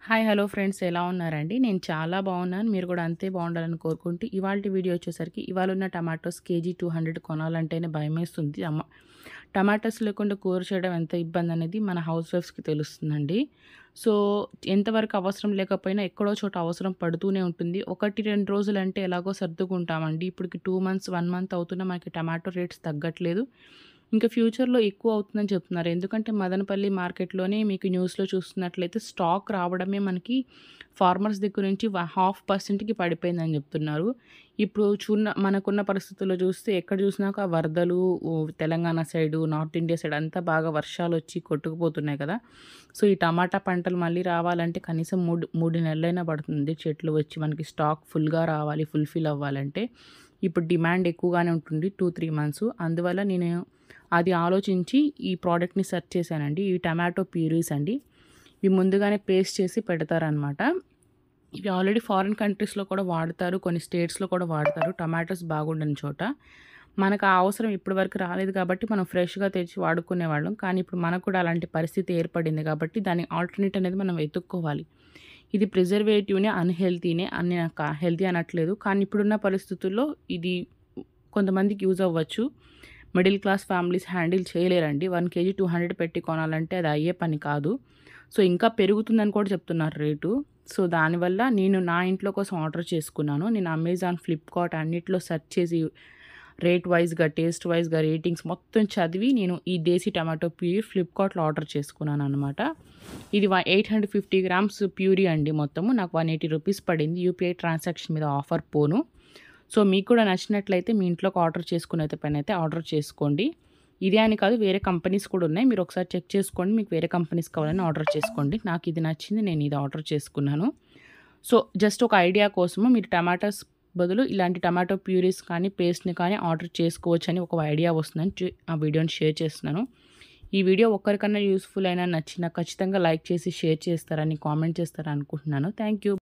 hi hello friends ఎలా ఉన్నారండి నేను చాలా బాగున్నాను మీరు కూడా అంతే బాగుండాలని కోరుకుంటూ ఇవాళ వీడియో వచ్చేసరికి ఇవాళ ఉన్న టమాటోస్ కేజీ టూ హండ్రెడ్ కొనాలంటేనే భయమేస్తుంది అమ్మ టమాటోస్ లేకుండా కూర చేయడం ఎంత ఇబ్బంది అనేది మన హౌస్ వైఫ్స్కి తెలుస్తుందండి సో ఎంతవరకు అవసరం లేకపోయినా ఎక్కడో చోట అవసరం పడుతూనే ఉంటుంది ఒకటి రెండు రోజులు అంటే ఎలాగో సర్దుకుంటామండి ఇప్పటికి టూ మంత్స్ వన్ మంత్ అవుతున్నా మనకి టమాటో రేట్స్ తగ్గట్లేదు ఇంకా ఫ్యూచర్లో ఎక్కువ అవుతుందని చెప్తున్నారు ఎందుకంటే మదనపల్లి మార్కెట్లోనే మీకు న్యూస్లో చూస్తున్నట్లయితే స్టాక్ రావడమే మనకి ఫార్మర్స్ దగ్గర నుంచి హాఫ్ పర్సెంట్కి పడిపోయిందని చెప్తున్నారు ఇప్పుడు చూన్న మనకున్న పరిస్థితుల్లో చూస్తే ఎక్కడ చూసినాక వరదలు ఊ, Telangana side north India side అంతా బాగా వర్షాలు వచ్చి కొట్టుకుపోతున్నాయి కదా సో ఈ టమాటా పంటలు మళ్ళీ రావాలంటే కనీసం మూడు మూడు నెలలైనా పడుతుంది చెట్లు వచ్చి మనకి స్టాక్ ఫుల్గా రావాలి ఫుల్ఫిల్ అవ్వాలంటే ఇప్పుడు డిమాండ్ ఎక్కువగానే ఉంటుంది టూ త్రీ మంత్స్ అందువల్ల నేను అది ఆలోచించి ఈ ప్రోడక్ట్ని సెర్చ్ చేశానండి ఈ టమాటో ప్యూరీస్ అండి ఇవి ముందుగానే పేస్ట్ చేసి పెడతారనమాట ఇవి ఆల్రెడీ ఫారిన్ కంట్రీస్లో కూడా వాడతారు కొన్ని స్టేట్స్లో కూడా వాడతారు టమాటోస్ బాగుండని చోట మనకు ఆ అవసరం ఇప్పటి వరకు రాలేదు కాబట్టి మనం ఫ్రెష్గా తెచ్చి వాడుకునే వాళ్ళం కానీ ఇప్పుడు మనకు కూడా అలాంటి పరిస్థితి ఏర్పడింది కాబట్టి దాని ఆల్టర్నేట్ అనేది మనం వెతుక్కోవాలి ఇది ప్రిజర్వేటివ్నే అన్హెల్తీనే అని నాకు హెల్తీ అనట్లేదు కానీ ఇప్పుడున్న పరిస్థితుల్లో ఇది కొంతమందికి యూజ్ అవ్వచ్చు మిడిల్ క్లాస్ ఫ్యామిలీస్ హ్యాండిల్ చేయలేరండి వన్ కేజీ టూ హండ్రెడ్ పెట్టి కొనాలంటే అది అయ్యే పని కాదు సో ఇంకా పెరుగుతుందని కూడా చెప్తున్నారు రేటు సో దానివల్ల నేను నా ఇంట్లో కోసం ఆర్డర్ చేసుకున్నాను నేను అమెజాన్ ఫ్లిప్కార్ట్ అన్నిట్లో సెర్చ్ చేసి రేట్ వైజ్గా టేస్ట్ వైజ్గా రేటింగ్స్ మొత్తం చదివి నేను ఈ దేశీ టమాటో ప్యూరీ ఫ్లిప్కార్ట్లో ఆర్డర్ చేసుకున్నాను అనమాట ఇది eight hundred fifty grams puree అండి మొత్తము నాకు వన్ ఎయిటీ రూపీస్ పడింది యూపీఐ ట్రాన్సాక్షన్ మీద ఆఫర్ పోను సో మీకు కూడా నచ్చినట్లయితే మీ ఇంట్లోకి ఆర్డర్ చేసుకునే పని అయితే ఆర్డర్ చేసుకోండి ఇదే అని కాదు వేరే కంపెనీస్ కూడా ఉన్నాయి మీరు ఒకసారి చెక్ చేసుకోండి మీకు వేరే కంపెనీస్ కావాలని ఆర్డర్ చేసుకోండి నాకు ఇది నచ్చింది నేను ఇది ఆర్డర్ చేసుకున్నాను సో జస్ట్ ఒక ఐడియా కోసము మీరు టమాటాస్ బదులు ఇలాంటి టమాటో ప్యూరీస్ కానీ పేస్ట్ని కానీ ఆర్డర్ చేసుకోవచ్చు అని ఒక ఐడియా వస్తుందని చూ- ఆ వీడియోని షేర్ చేస్తున్నాను ఈ వీడియో ఒక్కరికన్నా యూస్ఫుల్ అయినా నచ్చినా ఖచ్చితంగా లైక్ చేసి షేర్ చేస్తారని కామెంట్ చేస్తారని అనుకుంటున్నాను థ్యాంక్ యూ